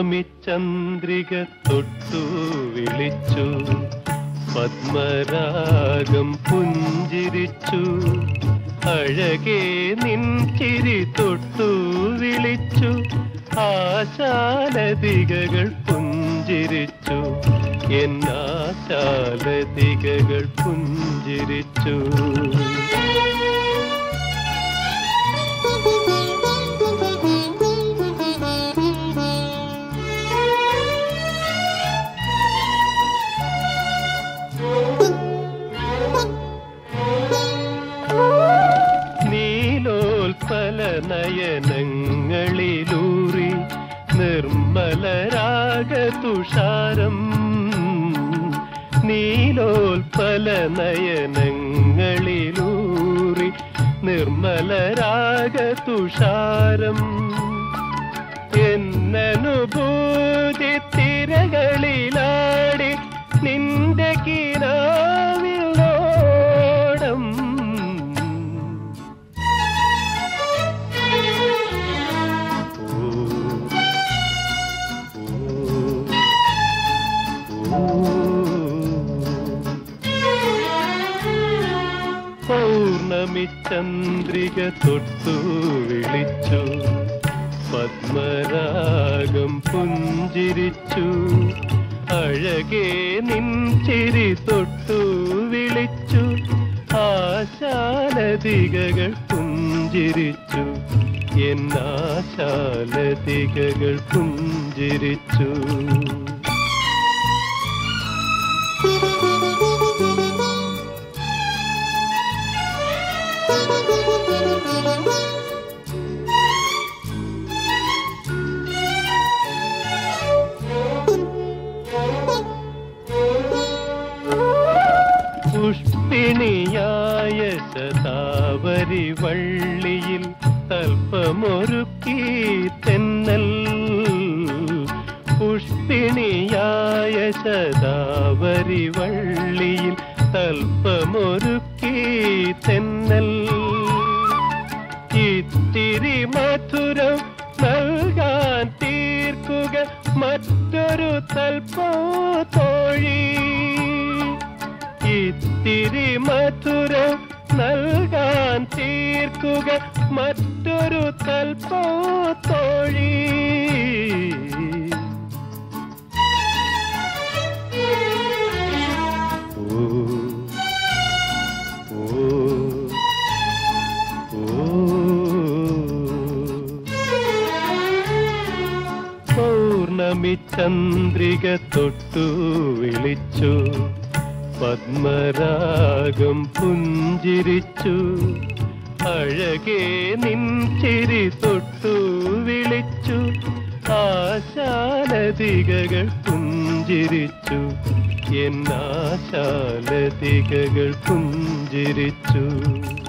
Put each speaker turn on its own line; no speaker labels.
പൗർണമി ചന്ദ്രിക തൊട്ടു വിളിച്ചു പത്മരാഗം പുഞ്ചിരിച്ചു അഴകേ നിൻ ചിരി തൊട്ടു വിളിച്ചു ആശാലതികകൾ പുഞ്ചിരിച്ചു എന്നാശാലതികകൾ പുഞ്ചിരിച്ചു നീലോൽപല നയനങ്ങളിലൂറി നിർമ്മലരാഗതുഷാരം നീലോൽപല നയനങ്ങളിലൂറി നിർമ്മലരാഗതുഷാരം എന്നനുഭൂതി തിരകളിലാടി നിന്റെ കിനാവിൽ ഓടം പൗർണമി ചന്ദ്രിക തൊട്ടു വിളിച്ചു പത്മരാഗം പുഞ്ചിരിച്ചു അഴകേ നിൻ ചിരി തൊട്ടു വിളിച്ചു ആശാലതികകൾ പുഞ്ചിരിച്ചു എന്നാശാലതികകൾ പുഞ്ചിരിച്ചു പുഷ്പിണിയായ ശതാവരി വള്ളിയിൽ തൽപ്പമൊരുക്കി തെന്നൽ പുഷ്പിണിയായ ശതാവരി വള്ളിയിൽ തൽപ്പമൊരുക്കി തെന്നൽ ഇത്തിരി മധുരം നൽകാൻ തീർക്കുക മറ്റൊരു തൽപ്പോ തോഴി ഇത്തിരി മധുരം നൽകാൻ തീർക്കുക മറ്റൊരു തൽപ്പോ തോഴി ഓ ഓ പൗർണമി ചന്ദ്രിക തൊട്ടു വിളിച്ചു പത്മരാഗം പുഞ്ചിരിച്ചു അഴകേ നിൻ ചിരി തൊട്ടു വിളിച്ചു ആശാലതികകൾ പുഞ്ചിരിച്ചു എന്നാശാലതികകൾ പുഞ്ചിരിച്ചു